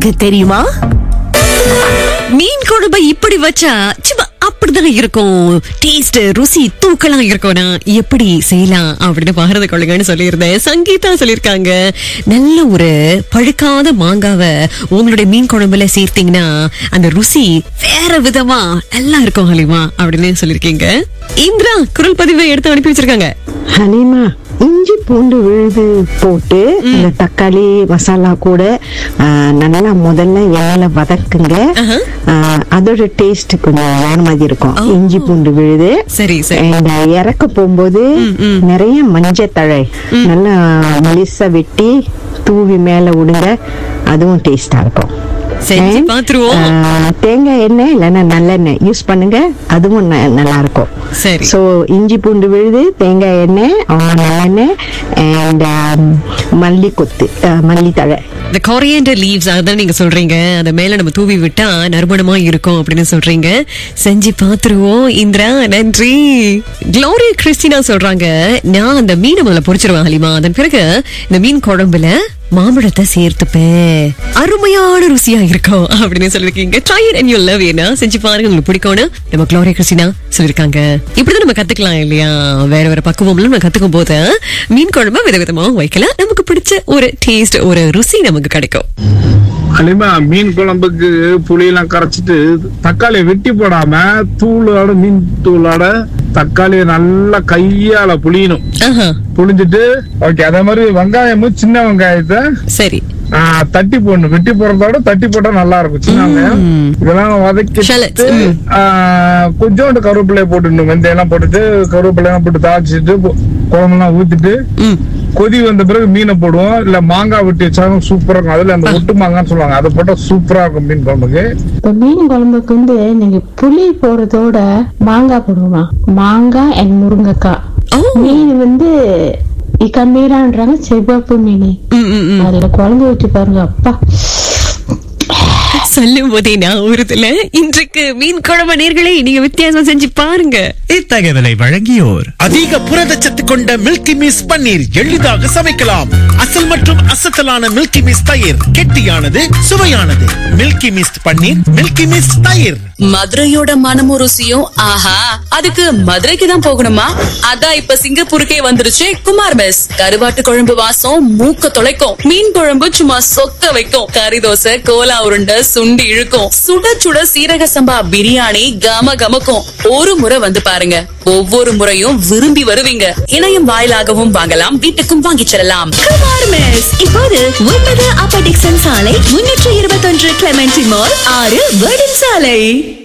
உங்களுக்கு தெரியுமா மீன் குழம்பு இப்படி வச்சா சும்மா அப்படிதான் இருக்கும் டேஸ்ட் ருசி தூக்கலாம் இருக்கும்னா எப்படி செய்யலாம் அப்படின்னு பாரத கொள்ளுங்கன்னு சொல்லியிருந்தேன் சங்கீதா சொல்லியிருக்காங்க நல்ல ஒரு பழுக்காத மாங்காவை உங்களுடைய மீன் குழம்புல சேர்த்தீங்கன்னா அந்த ருசி வேற விதமா நல்லா இருக்கும் ஹலிமா அப்படின்னு சொல்லியிருக்கீங்க இந்திரா குரல் பதிவை எடுத்து அனுப்பி வச்சிருக்காங்க ஹலீமா இஞ்சி பூண்டு விழுது போட்டு இந்த தக்காளி மசாலா கூட ஆ, நல்லா முதல்ல எண்ணெயில வதக்குங்க ஆஹா. ஆ, அதோட டேஸ்ட் கொஞ்சம் வேற மாதிரி இருக்கும் இஞ்சி பூண்டு விழுது சரி சரி And இறக்க போகும்போது நிறைய மஞ்சத்தழை நல்லா மெலிசா வெட்டி தூவி மேல விடுங்க அதுவும் டேஸ்டா இருக்கும் செஞ்சு And, பாத்துருவோம். ஆ, தேங்காய் எண்ணெய் இல்லைன்னா நல்லெண்ணெய் யூஸ் பண்ணுங்க அதுவும் ந- நல்லா இருக்கும் சரி. ஸோ இஞ்சி பூண்டு விழுது தேங்காய் எண்ணெய் ஆ, நல்லெண்ணெய் அண்ட் மல்லி கொத்து ஆ, மல்லித்தழை இந்த கொரியண்டர் லீவ்ஸ் அதான் நீங்க சொல்றீங்க அந்த மேல நம்ம தூவி விட்டா நறுமணமா இருக்கும் அப்படின்னு சொல்றீங்க செஞ்சு பாத்துருவோம் இந்திரா நன்றி க்ளோரி கிறிஸ்டினா சொல்றாங்க நான் அந்த மீனை முதல்ல பொரிச்சிருவேன் ஹலிமா அதன் பிறகு இந்த மீன் குழம்புல மாம்பழத்தை சேர்த்துப்பேன் அருமையான ருசியா இருக்கும் அப்படின்னு சொல்லிருக்கீங்க try it and you love ஏன்னா செஞ்சு பாருங்க உங்களுக்கு பிடிக்கும்னு நம்ம க்ளோரி கிறிஸ்டினா சொல்லிருக்காங்க இப்படிதான் நம்ம கத்துக்கலாம் இல்லையா வேற வேற பக்குவம்ல நம்ம கத்துக்கும் போது மீன் குழம்பு விதவிதமா வைக்கலாம் நமக்கு பிடிச்ச ஒரு டேஸ்ட் ஒரு ருசி நமக்கு கிடைக்கும் அலிமா மீன் குழம்புக்கு புளியெல்லாம் கரைச்சிட்டு தக்காளியை வெட்டி போடாம தூளோட மீன் தூளோட தக்காளியை நல்லா கையால புளியணும் ஆஹா, புளிஞ்சிட்டு ஓகே அதே மாதிரி வெங்காயமும் சின்ன வெங்காயத்தை சரி ஆ, தட்டி போடணும் வெட்டி போடுறதோட தட்டி போட்டா நல்லா இருக்கும் சின்ன வெங்காயம் இதெல்லாம் Shallots, வதக்கிட்டு ம். ஆ, கொஞ்சோண்டு கருவேப்பிலையை போட்டுடணும் வெந்தயம் எல்லாம் போட்டுட்டு கருவேப்பிலை எல்லாம் போட்டு தாளிச்சிட்டு கொ- குழம்பெல்லாம் ஊத்திட்டு ம். கொதி வந்த பிறகு மீனை போடுவோம் இல்ல மாங்காய் வெட்டி வச்சாலும் சூப்பரா இருக்கும் அதுல அந்த ஒட்டு மாங்கான்னு சொல்லுவாங்க அதை போட்டா சூப்பரா இருக்கும் மீன் குழம்புக்கு இப்ப மீன் குழம்புக்கு வந்து நீங்க புளி போடுறதோட மாங்காய் போடுவோமா மாங்காய் அண்ட் முருங்கைக்காய் ஓ மீன் வந்து இக்கம்பீரான்றாங்க செவ்வப்பு மீன் ம், ம், ம். அதுல குழம்பு வச்சு பாருங்க அப்பா சொல்லும் போதே நான் ஊருதுல இன்றைக்கு மீன் குழம்பு நேர்களே நீங்க வித்தியாசம் செஞ்சு பாருங்க இத்தகவலை வழங்கியோர் அதிக புரதச்சத்து கொண்ட மில்கி மிஸ் பன்னீர் எளிதாக சமைக்கலாம் அசல் மற்றும் அசத்தலான மில்கி மிஸ் தயிர் கெட்டியானது சுவையானது Milky Mist paneer Milky Mist தயிர் மதுரையோட மனமும் ருசியும் ஆஹா அதுக்கு மதுரைக்கு தான் போகணுமா அதான் இப்ப சிங்கப்பூருக்கே வந்துருச்சு குமார் மெஸ் கருவாட்டு குழம்பு வாசம் மூக்க தொலைக்கும் மீன் குழம்பு சும்மா சொக்க வைக்கும் கறி தோசை கோலா உருண்டை சுண்டி இழுக்கும் சுட சுட சீரக சம்பா பிரியாணி கம கமக்கும் ஒரு முறை வந்து பாருங்க ஒவ்வொரு முறையும் விரும்பி வருவீங்க இணையம் வாயிலாகவும் வாங்கலாம் வீட்டுக்கும் வாங்கிச் செல்லலாம் குமார் மெஸ் இப்போது ஒன்பது அப்பர் டிக்சன் சாலை முன்னூற்று இருபத்தொன்று கிளமெண்டி மால் ஆறு வேர்டன் சாலை